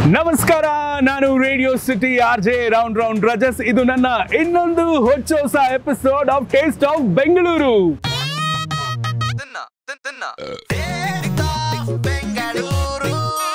ನಮಸ್ಕಾರ ನಾನು radio city R J round round Rajas ಇದು ನನ್ನ ಇನ್ನೊಂದು ಹೊಚ್ಚ ಹೊಸ episode of taste of Bengaluru ತಿನ್ನ ತಿನ್ ತಿನ್ನ ಬೆಂಗಳೂರು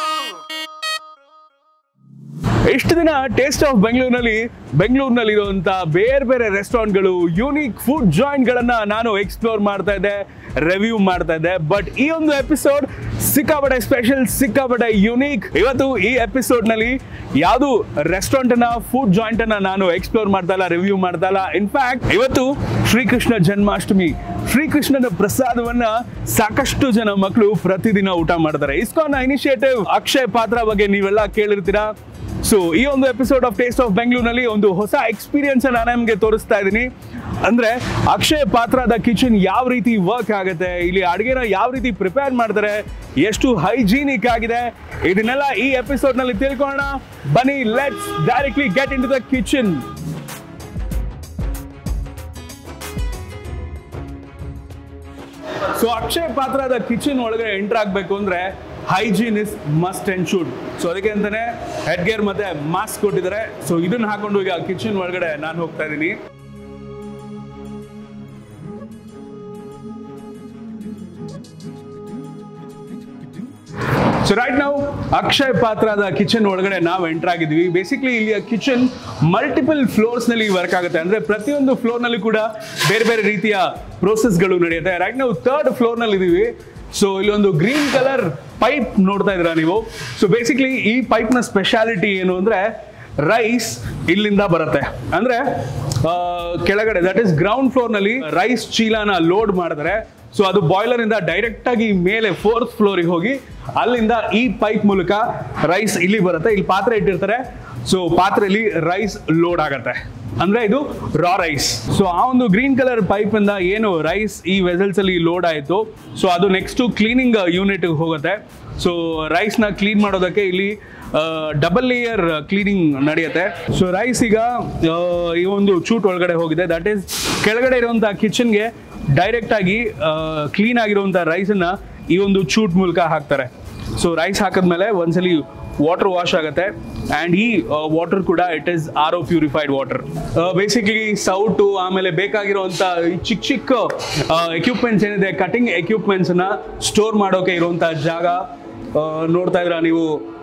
ಇಷ್ಟು ದಿನ ಟೇಸ್ಟ್ ಆಫ್ ಬೆಂಗಳೂರಿನಲ್ಲಿ ಬೆಂಗಳೂರಿನಲ್ಲಿ ಇರುವಂತ ಬೇರೆ ಬೇರೆ ರೆಸ್ಟೋರೆಂಟ್ಗಳು ಯೂನಿಕ್ ಫುಡ್ ಜಾಯಿಂಟ್ ಗಳನ್ನ ನಾನು ಎಕ್ಸ್ಪ್ಲೋರ್ ಮಾಡ್ತಾ ಇದ್ದೆ ರಿವ್ಯೂ ಮಾಡ್ತಾ ಇದ್ದೆ ಬಟ್ ಈ ಒಂದು ಎಪಿಸೋಡ್ ಸಿಕ್ಕಾಪಟ್ಟೆ ಸ್ಪೆಷಲ್ ಸಿಕ್ಕಾಪಟ್ಟೆ ಯೂನಿಕ್ ಇವತ್ತು ಈ ಎಪಿಸೋಡ್ ನಲ್ಲಿ ಯಾವುದು ರೆಸ್ಟೋರೆಂಟ್ ನ ಫುಡ್ ಜಾಯಿಂಟ್ ಅನ್ನ ನಾನು ಎಕ್ಸ್ಪ್ಲೋರ್ ಮಾಡ್ತಾ ಇಲ್ಲ ರಿವ್ಯೂ ಮಾಡ್ತಾ ಇಲ್ಲ ಇನ್ಫ್ಯಾಕ್ಟ್ ಇವತ್ತು ಶ್ರೀಕೃಷ್ಣ ಜನ್ಮಾಷ್ಟಮಿ ಶ್ರೀಕೃಷ್ಣನ ಪ್ರಸಾದವನ್ನ ಸಾಕಷ್ಟು ಜನ ಮಕ್ಕಳು ಪ್ರತಿದಿನ ಊಟ ಮಾಡ್ತಾರೆ ಇಸ್ಕಾನ್ ಇನಿಷಿಯೇಟಿವ್ ಅಕ್ಷಯ್ ಪಾತ್ರ ಬಗ್ಗೆ ನೀವೆಲ್ಲ ಕೇಳಿರ್ತೀರಾ ಸೊ ಈ ಒಂದು ಎಪಿಸೋಡ್ ಆಫ್ ಟೇಸ್ಟ್ ಆಫ್ ಬೆಂಗಳೂರಿನಲ್ಲಿ ಒಂದು ಹೊಸ ಎಕ್ಸ್ಪೀರಿಯನ್ಸ್ ನಾನು ನಿಮಗೆ ತೋರಿಸ್ತಾ ಇದ್ದೀನಿ ಅಂದ್ರೆ ಅಕ್ಷಯ ಪಾತ್ರದ ಕಿಚನ್ ಯಾವ ರೀತಿ ವರ್ಕ್ ಆಗುತ್ತೆ ಇಲ್ಲಿ ಅಡುಗೆನ ಯಾವ ರೀತಿ ಪ್ರಿಪೇರ್ ಮಾಡ್ತಾರೆ ಎಷ್ಟು ಹೈಜೀನಿಕ್ ಆಗಿದೆ ಇದನ್ನೆಲ್ಲ ಈ ಎಪಿಸೋಡ್ ನಲ್ಲಿ ತಿಳ್ಕೊಳ್ಳೋಣ ಬನ್ನಿ let's directly get in to the kitchen so Akshaya ಪಾತ್ರದ ಕಿಚನ್ ಒಳಗಡೆ ಎಂಟರ್ ಆಗಬೇಕು ಅಂದ್ರೆ hygiene is must and should so ಅದಕ್ಕೆ ಅಂತಾನೆ ಹೆಡ್ ಗೇರ್ ಮತ್ತೆ ಮಾಸ್ಕ್ ಕೊಟ್ಟಿದ್ದಾರೆ ಸೊ ಇದನ್ನ ಹಾಕೊಂಡು ಈಗ ಕಿಚನ್ ಒಳಗಡೆ ನಾನು ಹೋಗ್ತಾ ಇದ್ದೀನಿ ಸೊ ರೈಟ್ ನಾವು ಅಕ್ಷಯ್ ಪಾತ್ರದ ಕಿಚನ್ ಒಳಗಡೆ ನಾವು ಎಂಟರ್ ಆಗಿದ್ವಿ ಬೇಸಿಕ್ಲಿ ಇಲ್ಲಿ ಕಿಚನ್ ಮಲ್ಟಿಪಲ್ ಫ್ಲೋರ್ಸ್ ನಲ್ಲಿ ವರ್ಕ್ ಆಗುತ್ತೆ ಅಂದ್ರೆ ಪ್ರತಿಯೊಂದು ಫ್ಲೋರ್ ನಲ್ಲಿ ಕೂಡ ಬೇರೆ ಬೇರೆ ರೀತಿಯ ಪ್ರೋಸೆಸ್ಗಳು ನಡೆಯುತ್ತೆ ರೈಟ್ ನಾವು ಥರ್ಡ್ ಫ್ಲೋರ್ ನಲ್ಲಿ ಇದೀವಿ ಸೊ ಇಲ್ಲಿ ಒಂದು ಗ್ರೀನ್ ಕಲರ್ ಪೈಪ್ ನೋಡ್ತಾ ಇದ್ದೀರಾ ನೀವು ಸೊ ಬೇಸಿಕ್ಲಿ ಈ ಪೈಪ್ ನ ಸ್ಪೆಷಾಲಿಟಿ ಏನು ಅಂದ್ರೆ ರೈಸ್ ಇಲ್ಲಿಂದ ಬರುತ್ತೆ ಅಂದ್ರೆ ಆ, ಕೆಳಗಡೆ ದಟ್ ಇಸ್ ಗ್ರೌಂಡ್ ಫ್ಲೋರ್ ನಲ್ಲಿ ರೈಸ್ ಚೀಲನ ಲೋಡ್ ಮಾಡಿದ್ರೆ ಸೊ ಅದು ಬಾಯ್ಲರ್ ಇಂದ ಡೈರೆಕ್ಟ್ ಆಗಿ ಮೇಲೆ ಫೋರ್ತ್ ಫ್ಲೋರಿಗೆ ಹೋಗಿ ಅಲ್ಲಿಂದ ಈ ಪೈಪ್ ಮೂಲಕ ರೈಸ್ ಇಲ್ಲಿ ಬರುತ್ತೆ ಇಲ್ಲಿ ಪಾತ್ರೆ ಇಟ್ಟಿರ್ತಾರೆ ಸೊ ಪಾತ್ರೆಯಲ್ಲಿ ರೈಸ್ ಲೋಡ್ ಆಗತ್ತೆ ಅಂದ್ರೆ ಇದು ರಾ ರೈಸ್ ಸೊ ಆ ಒಂದು ಗ್ರೀನ್ ಕಲರ್ ಪೈಪ್ ಇಂದ ಏನು ರೈಸ್ ಈ ವೆಸಲ್ಸ್ ಅಲ್ಲಿ ಲೋಡ್ ಆಯ್ತು ಸೊ ಅದು ನೆಕ್ಸ್ಟ್ ಕ್ಲೀನಿಂಗ್ ಯೂನಿಟ್ ಹೋಗುತ್ತೆ ಸೊ ರೈಸ್ ನ ಕ್ಲೀನ್ ಮಾಡೋದಕ್ಕೆ ಇಲ್ಲಿ ಡಬಲ್ ಲೇಯರ್ ಕ್ಲೀನಿಂಗ್ ನಡೆಯುತ್ತೆ ಸೊ ರೈಸ್ ಈಗ ಆ, ಈ ಒಂದು ಚೂಟ್ ಒಳಗಡೆ ಹೋಗಿದೆ ದಟ್ ಈಸ್ ಕೆಳಗಡೆ ಇರುವಂತಹ ಕಿಚನ್ಗೆ ಡೈರೆಕ್ಟ್ ಆಗಿ ಕ್ಲೀನ್ ಆಗಿರುವಂತಹ ರೈಸನ್ನ ಈ ಒಂದು ಚೂಟ್ ಮೂಲಕ ಹಾಕ್ತಾರೆ ಸೊ ರೈಸ್ ಹಾಕಿದ್ಮೇಲೆ ಒಂದ್ಸಲಿ ವಾಟರ್ ವಾಶ್ ಆಗುತ್ತೆ ಆ್ಯಂಡ್ ಈ ವಾಟರ್ ಕೂಡ it is R O purified water basically ಸೌಟು ಆಮೇಲೆ ಬೇಕಾಗಿರುವಂಥ ಈ ಚಿಕ್ಕ ಚಿಕ್ಕ ಎಕ್ವಿಪ್ಮೆಂಟ್ಸ್ ಏನಿದೆ ಕಟಿಂಗ್ ಎಕ್ವಿಪ್ಮೆಂಟ್ಸನ್ನ ಸ್ಟೋರ್ ಮಾಡೋಕೆ ಇರುವಂಥ ಜಾಗ ಆ, ನೋಡ್ತಾ ಇದ್ರ ನೀವು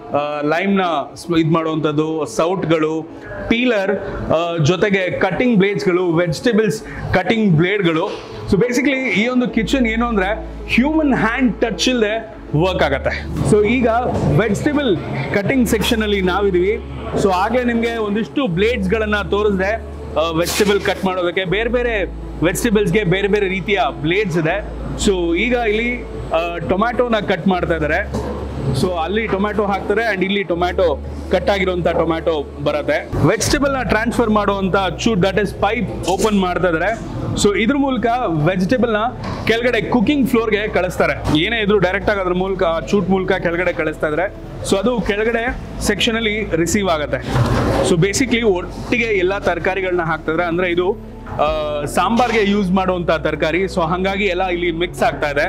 ಲೈಮ್ನ ಇದು ಮಾಡುವಂಥದ್ದು ಸೌಟ್ಗಳು ಪೀಲರ್ ಜೊತೆಗೆ ಕಟಿಂಗ್ ಬ್ಲೇಡ್ಸ್ಗಳು ವೆಜಿಟೇಬಲ್ಸ್ ಕಟಿಂಗ್ ಬ್ಲೇಡ್ಗಳು ಸೊ ಬೇಸಿಕ್ಲಿ ಈ ಒಂದು ಕಿಚನ್ ಏನು ಅಂದ್ರೆ ಹ್ಯೂಮನ್ ಹ್ಯಾಂಡ್ ಟಚ್ ಇಲ್ಲದೆ ವರ್ಕ್ ಆಗತ್ತೆ ಸೊ ಈಗ ವೆಜಿಟೇಬಲ್ ಕಟಿಂಗ್ ಸೆಕ್ಷನ್ ಅಲ್ಲಿ ನಾವಿದೀವಿ ಸೊ ಆಗಲೇ ನಿಮಗೆ ಒಂದಿಷ್ಟು ಬ್ಲೇಡ್ಸ್ಗಳನ್ನ ತೋರಿಸಿದೆ ವೆಜಿಟೇಬಲ್ ಕಟ್ ಮಾಡೋದಕ್ಕೆ ಬೇರೆ ಬೇರೆ ವೆಜಿಟೇಬಲ್ಸ್ಗೆ ಬೇರೆ ಬೇರೆ ರೀತಿಯ ಬ್ಲೇಡ್ಸ್ ಇದೆ ಸೊ ಈಗ ಇಲ್ಲಿ ಟೊಮ್ಯಾಟೋನ ಕಟ್ ಮಾಡ್ತಾ ಇದ್ದಾರೆ ಸೊ ಅಲ್ಲಿ ಟೊಮ್ಯಾಟೊ ಹಾಕ್ತಾರೆ ಅಂಡ್ ಇಲ್ಲಿ ಟೊಮ್ಯಾಟೊ ಕಟ್ ಆಗಿರುವಂತ ಟೊಮ್ಯಾಟೊ ಬರುತ್ತೆ ವೆಜಿಟೇಬಲ್ ನ ಟ್ರಾನ್ಸ್ಫರ್ ಮಾಡುವಂತ chute that is pipe open ಮಾಡ್ತಾ ಇದಾರೆ ಸೊ ಇದ್ರ ಮೂಲಕ ವೆಜಿಟೇಬಲ್ ನ ಕೆಳಗಡೆ ಕುಕಿಂಗ್ ಫ್ಲೋರ್ಗೆ ಕಳಿಸ್ತಾರೆ ಏನೇ ಇದ್ರು ಡೈರೆಕ್ಟ್ ಆಗಿ ಅದ್ರ ಮೂಲಕ ಚೂಟ್ ಮೂಲಕ ಕೆಳಗಡೆ ಕಳಿಸ್ತಾ ಇದಾರೆ ಸೊ ಅದು ಕೆಳಗಡೆ ಸೆಕ್ಷನ್ ಅಲ್ಲಿ ರಿಸೀವ್ ಆಗುತ್ತೆ ಸೊ ಬೇಸಿಕ್ಲಿ ಒಟ್ಟಿಗೆ ಎಲ್ಲ ತರಕಾರಿಗಳನ್ನ ಹಾಕ್ತಿದ್ರೆ ಅಂದ್ರೆ ಇದು ಆ, ಸಾಂಬಾರ್ಗೆ ಯೂಸ್ ಮಾಡುವಂತ ತರಕಾರಿ ಸೊ ಹಂಗಾಗಿ ಎಲ್ಲ ಇಲ್ಲಿ ಮಿಕ್ಸ್ ಆಗ್ತಾ ಇದೆ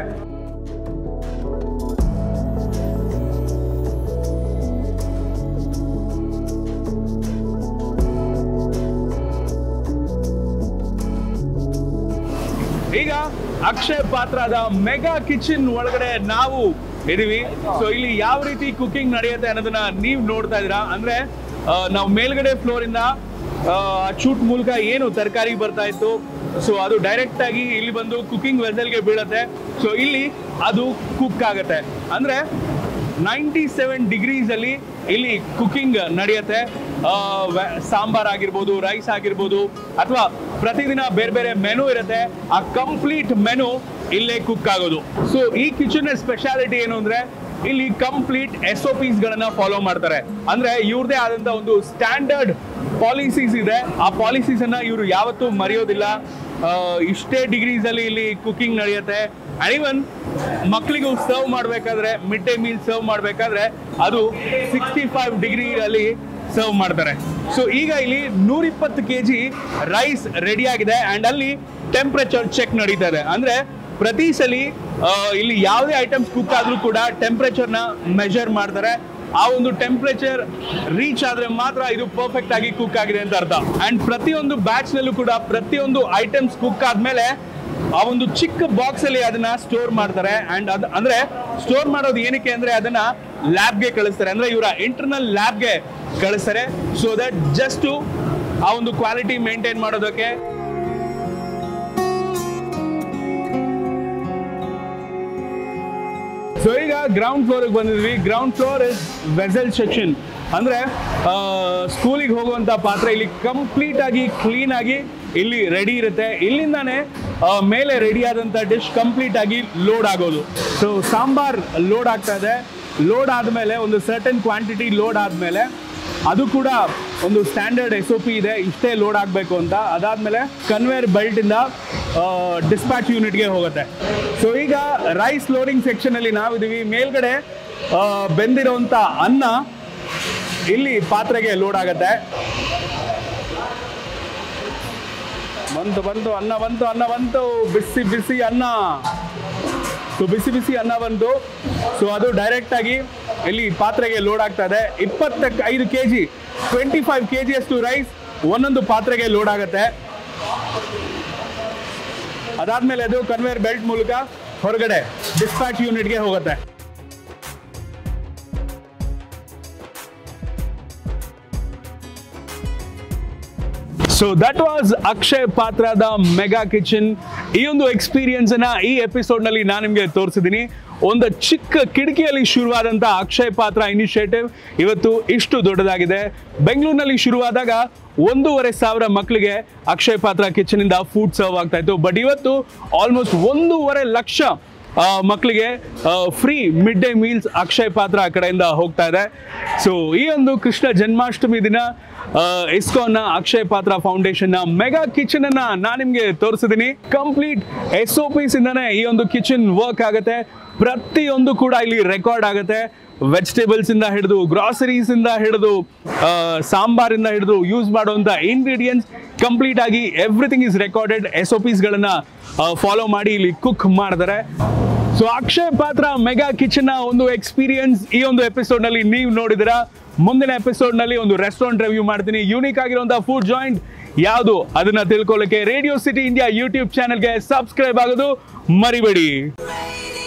ಈಗ ಅಕ್ಷಯ್ ಪಾತ್ರದ ಮೆಗಾ ಕಿಚನ್ ಒಳಗಡೆ ನಾವು ಇದೀವಿ ಸೊ ಇಲ್ಲಿ ಯಾವ ರೀತಿ ಕುಕಿಂಗ್ ನಡೆಯುತ್ತೆ ಅನ್ನೋದನ್ನ ನೀವು ನೋಡ್ತಾ ಇದೀರಾ ಅಂದ್ರೆ ಆ, ನಾವು ಮೇಲ್ಗಡೆ ಫ್ಲೋರ್ ಇಂದ ಚೂಟ್ ಮೂಲಕ ಏನು ತರಕಾರಿ ಬರ್ತಾ ಇತ್ತು ಸೊ ಅದು ಡೈರೆಕ್ಟ್ ಆಗಿ ಇಲ್ಲಿ ಬಂದು ಕುಕಿಂಗ್ ವೆಸಲ್ಗೆ ಬೀಳತ್ತೆ ಸೊ ಇಲ್ಲಿ ಅದು ಕುಕ್ ಆಗತ್ತೆ ಅಂದ್ರೆ ನೈಂಟಿ ಸೆವೆನ್ ಡಿಗ್ರೀಸ್ ಅಲ್ಲಿ ಇಲ್ಲಿ ಕುಕಿಂಗ್ ನಡೆಯುತ್ತೆ ಆ, ವ- ಸಾಂಬಾರ್ ಆಗಿರ್ಬೋದು ರೈಸ್ ಆಗಿರ್ಬೋದು ಅಥವಾ ಪ್ರತಿದಿನ ಬೇರೆ ಬೇರೆ ಮೆನು ಇರುತ್ತೆ ಆ ಕಂಪ್ಲೀಟ್ ಮೆನು ಇಲ್ಲೇ ಕುಕ್ ಆಗೋದು ಸೊ ಈ ಕಿಚನ್ ಸ್ಪೆಷಾಲಿಟಿ ಏನು ಅಂದ್ರೆ ಇಲ್ಲಿ ಕಂಪ್ಲೀಟ್ ಎಸ್ ಒ ಪಿಸ್ ಗಳನ್ನ ಫಾಲೋ ಮಾಡ್ತಾರೆ ಅಂದ್ರೆ ಇವ್ರದೇ ಆದಂತ ಒಂದು ಸ್ಟ್ಯಾಂಡರ್ಡ್ ಪಾಲಿಸೀಸ್ ಇದೆ ಆ ಪಾಲಿಸೀಸ್ ಅನ್ನ ಇವರು ಯಾವತ್ತೂ ಮರೆಯೋದಿಲ್ಲ ಆ, ಇಷ್ಟೇ ಡಿಗ್ರೀಸ್ ಅಲ್ಲಿ ಇಲ್ಲಿ ಕುಕಿಂಗ್ ನಡೆಯುತ್ತೆ ಇವನ್ ಮಕ್ಕಳಿಗೂ ಸರ್ವ್ ಮಾಡಬೇಕಾದ್ರೆ ಮಿಡ್ ಡೇ ಮೀಲ್ ಸರ್ವ್ ಮಾಡಬೇಕಾದ್ರೆ ಅದು ಸಿಕ್ಸ್ಟಿ ಫೈವ್ ಡಿಗ್ರಿ ಅಲ್ಲಿ ಸರ್ವ್ ಮಾಡ್ತಾರೆ ಸೊ ಈಗ ಇಲ್ಲಿ ನೂರಿಪ್ಪತ್ತು ಕೆ ಜಿ ರೈಸ್ ರೆಡಿ ಆಗಿದೆ ಅಂಡ್ ಅಲ್ಲಿ ಟೆಂಪ್ರೇಚರ್ ಚೆಕ್ ನಡೀತಾ ಇದೆ ಅಂದ್ರೆ ಪ್ರತಿ ಸಲಿ ಆ, ಇಲ್ಲಿ ಯಾವುದೇ ಐಟಮ್ಸ್ ಕುಕ್ ಆದ್ರೂ ಕೂಡ ಟೆಂಪ್ರೇಚರ್ನ ಮೆಜರ್ ಮಾಡ್ತಾರೆ ಆ ಒಂದು ಟೆಂಪರೇಚರ್ ರೀಚ್ ಆದ್ರೆ ಮಾತ್ರ ಇದು ಪರ್ಫೆಕ್ಟ್ ಆಗಿ ಕುಕ್ ಆಗಿದೆ ಅಂತ ಅರ್ಥ ಅಂಡ್ ಪ್ರತಿಯೊಂದು ಬ್ಯಾಚ್ ನಲ್ಲೂ ಕೂಡ ಪ್ರತಿಯೊಂದು ಐಟಮ್ಸ್ ಕುಕ್ ಆದ್ಮೇಲೆ ಆ ಒಂದು ಚಿಕ್ಕ ಬಾಕ್ಸ್ ಅಲ್ಲಿ ಅದನ್ನ ಸ್ಟೋರ್ ಮಾಡ್ತಾರೆ ಅಂಡ್ ಅದ್ ಅಂದ್ರೆ ಸ್ಟೋರ್ ಮಾಡೋದು ಏನಕ್ಕೆ ಅಂದ್ರೆ ಅದನ್ನ ಲ್ಯಾಬ್ಗೆ ಕಳಿಸ್ತಾರೆ ಅಂದ್ರೆ ಇವರ ಇಂಟರ್ನಲ್ ಲ್ಯಾಬ್ಗೆ ಕಳಿಸ್ತಾರೆ ಸೊ ದಟ್ ಜಸ್ಟ್ ಆ ಒಂದು ಕ್ವಾಲಿಟಿ ಮೇಂಟೈನ್ ಮಾಡೋದಕ್ಕೆ ಸೊ ಈಗ ಗ್ರೌಂಡ್ ಫ್ಲೋರ್ಗೆ ಬಂದಿದ್ವಿ ground floor is vessel section ಅಂದ್ರೆ ಸ್ಕೂಲಿಗೆ ಹೋಗುವಂತ ಪಾತ್ರೆ ಇಲ್ಲಿ ಕಂಪ್ಲೀಟ್ ಆಗಿ ಕ್ಲೀನ್ ಆಗಿ ಇಲ್ಲಿ ರೆಡಿ ಇರುತ್ತೆ ಇಲ್ಲಿಂದಾನೆ ಆ, ಮೇಲೆ ರೆಡಿ ಆದಂತ ಡಿಶ್ ಕಂಪ್ಲೀಟ್ ಆಗಿ ಲೋಡ್ ಆಗೋದು ಸೊ ಸಾಂಬಾರ್ ಲೋಡ್ ಆಗ್ತಾ ಇದೆ ಲೋಡ್ ಆದಮೇಲೆ ಒಂದು ಸರ್ಟನ್ ಕ್ವಾಂಟಿಟಿ ಲೋಡ್ ಆದಮೇಲೆ ಅದು ಕೂಡ ಒಂದು ಸ್ಟ್ಯಾಂಡರ್ಡ್ ಎಸ್ ಒ ಪಿ ಇದೆ ಇಷ್ಟೇ ಲೋಡ್ ಆಗಬೇಕು ಅಂತ ಅದಾದ್ಮೇಲೆ ಕನ್ವೇರ್ ಬೆಲ್ಟ್ ಇಂದ ಡಿಸ್ಪ್ಯಾಚ್ ಯೂನಿಟ್ಗೆ ಹೋಗುತ್ತೆ ಸೊ ಈಗ ರೈಸ್ ಲೋಡಿಂಗ್ ಸೆಕ್ಷನ್ ಅಲ್ಲಿ ನಾವಿದೀವಿ ಮೇಲ್ಗಡೆ ಆ, ಬೆಂದಿರೋಂಥ ಅನ್ನ ಇಲ್ಲಿ ಪಾತ್ರೆಗೆ ಲೋಡ್ ಆಗತ್ತೆ ಬಂತು ಬಂತು ಅನ್ನ ಬಂತು ಅನ್ನ ಬಂತು ಬಿಸಿ ಬಿಸಿ ಅನ್ನ ಸೊ ಬಿಸಿ ಬಿಸಿ ಅನ್ನ ಬಂತು ಸೊ ಅದು ಡೈರೆಕ್ಟ್ ಆಗಿ ಇಲ್ಲಿ ಪಾತ್ರೆಗೆ ಲೋಡ್ ಆಗ್ತಾ ಇದೆ ಇಪ್ಪತ್ತಕ್ಕೆ ಐದು K G twenty five K G ಅಷ್ಟು ರೈಸ್ ಒಂದೊಂದು ಪಾತ್ರೆಗೆ ಲೋಡ್ ಆಗುತ್ತೆ ಅದಾದ್ಮೇಲೆ ಅದು ಕನ್ವೇರ್ ಬೆಲ್ಟ್ ಮೂಲಕ ಹೊರಗಡೆ ಡಿಸ್ಪ್ಯಾಚ್ ಯೂನಿಟ್ಗೆ ಹೋಗುತ್ತೆ ಸೊ ದಟ್ ವಾಸ್ ಅಕ್ಷಯ್ ಪಾತ್ರದ ಮೆಗಾ ಕಿಚನ್ ಈ ಒಂದು ಎಕ್ಸ್ಪೀರಿಯನ್ಸ್ ಅನ್ನ ಈ ಎಪಿಸೋಡ್ ನಲ್ಲಿ ನಾನು ನಿಮಗೆ ತೋರಿಸಿದ್ದೀನಿ ಒಂದು ಚಿಕ್ಕ ಕಿಟಕಿಯಲ್ಲಿ ಶುರುವಾದಂಥ ಅಕ್ಷಯ್ ಪಾತ್ರ ಇನಿಷಿಯೇಟಿವ್ ಇವತ್ತು ಇಷ್ಟು ದೊಡ್ಡದಾಗಿದೆ ಬೆಂಗಳೂರಿನಲ್ಲಿ ಶುರುವಾದಾಗ ಒಂದೂವರೆ ಸಾವಿರ ಮಕ್ಕಳಿಗೆ ಅಕ್ಷಯ್ ಪಾತ್ರ ಕಿಚನ್ ಇಂದ ಫುಡ್ ಸರ್ವ್ ಆಗ್ತಾ ಇತ್ತು ಬಟ್ ಇವತ್ತು ಆಲ್ಮೋಸ್ಟ್ ಒಂದೂವರೆ ಲಕ್ಷ ಆ, ಮಕ್ಕಳಿಗೆ free mid day meals Akshay Patra ಆ ಕಡೆಯಿಂದ ಹೋಗ್ತಾ ಇದೆ ಸೊ ಈ ಒಂದು ಕೃಷ್ಣ ಜನ್ಮಾಷ್ಟಮಿ ದಿನ ಇಸ್ಕಾನ್ನ ಅಕ್ಷಯ್ ಪಾತ್ರ ಫೌಂಡೇಶನ್ ನ ಮೆಗಾ ಕಿಚನ್ ಅನ್ನ ನಾನು ನಿಮ್ಗೆ ತೋರಿಸಿದೀನಿ ಕಂಪ್ಲೀಟ್ ಎಸ್ ಒ ಪಿಸ್ ಇಂದಾನೆ ಈ ಒಂದು ಕಿಚನ್ ವರ್ಕ್ ಆಗುತ್ತೆ ಪ್ರತಿಯೊಂದು ಕೂಡ ಇಲ್ಲಿ ರೆಕಾರ್ಡ್ ಆಗುತ್ತೆ ವೆಜಿಟೇಬಲ್ಸ್ ಇಂದ ಹಿಡಿದು ಗ್ರಾಸರೀಸ್ ಇಂದ ಹಿಡಿದು ಆ, ಸಾಂಬಾರಿಂದ ಹಿಡಿದು ಯೂಸ್ ಮಾಡುವಂತ ಇಂಗ್ರೀಡಿಯೆಂಟ್ಸ್ ಕಂಪ್ಲೀಟ್ ಆಗಿ everything is recorded S O ಗಳನ್ನ ಫಾಲೋ ಮಾಡಿ ಇಲ್ಲಿ ಕುಕ್ ಮಾಡ್ತಾರೆ ಸೊ ಅಕ್ಷಯ್ ಪಾತ್ರ ಮೆಗಾ ಕಿಚನ್ ನ ಒಂದು ಎಕ್ಸ್ಪೀರಿಯನ್ಸ್ ಈ ಒಂದು ಎಪಿಸೋಡ್ ನಲ್ಲಿ ನೀವು ನೋಡಿದಿರಾ ಮುಂದಿನ ಎಪಿಸೋಡ್ ನಲ್ಲಿ ಒಂದು ರೆಸ್ಟೋರೆಂಟ್ ರಿವ್ಯೂ ಮಾಡ್ತೀನಿ ಯೂನಿಕ್ ಆಗಿರುವಂತಹ ಫುಡ್ ಜಾಯಿಂಟ್ ಯಾವುದು ಅದನ್ನ ತಿಳ್ಕೊಳ್ಳಕ್ಕೆ ರೇಡಿಯೋ ಸಿಟಿ ಇಂಡಿಯಾ ಯೂಟ್ಯೂಬ್ ಚಾನೆಲ್ಗೆ ಸಬ್ಸ್ಕ್ರೈಬ್ ಆಗೋದು ಮರಿಬೇಡಿ Radio